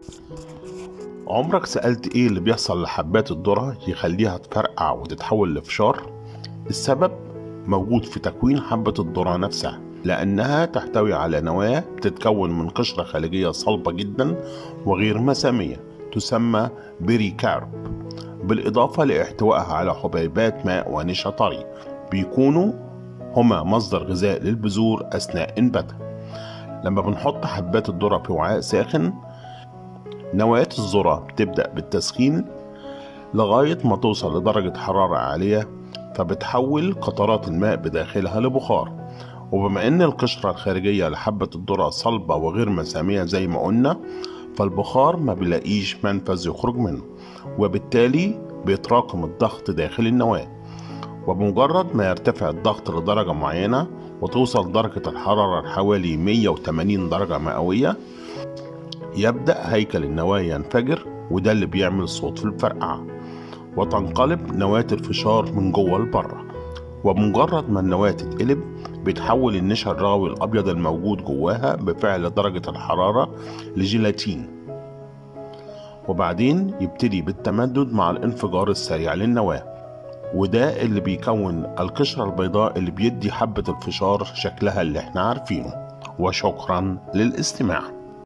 عمرك سألت ايه اللي بيحصل لحبات الذرة يخليها تفرقع وتتحول لفشار؟ السبب موجود في تكوين حبة الذرة نفسها لأنها تحتوي على نواة بتتكون من قشرة خارجية صلبة جدا وغير مسامية تسمى بيريكارب بالإضافة لاحتوائها على حبيبات ماء ونشا طري بيكونوا هما مصدر غذاء للبذور أثناء إنباتها لما بنحط حبات الذرة في وعاء ساخن نواة الذرة بتبدأ بالتسخين لغاية ما توصل لدرجة حرارة عالية فبتحول قطرات الماء بداخلها لبخار وبما ان القشرة الخارجية لحبة الذرة صلبة وغير مسامية زي ما قلنا فالبخار ما بيلاقيش منفذ يخرج منه وبالتالي بيتراكم الضغط داخل النواة وبمجرد ما يرتفع الضغط لدرجة معينة وتوصل درجة الحرارة لحوالي 180 درجة مئوية يبدأ هيكل النواة ينفجر وده اللي بيعمل صوت في الفرقعة وتنقلب نواة الفشار من جوه لبره وبمجرد ما النواة تتقلب بيتحول النشا الرغوي الأبيض الموجود جواها بفعل درجة الحرارة لجيلاتين وبعدين يبتدي بالتمدد مع الانفجار السريع للنواة وده اللي بيكون القشرة البيضاء اللي بيدي حبة الفشار شكلها اللي احنا عارفينه وشكرا للاستماع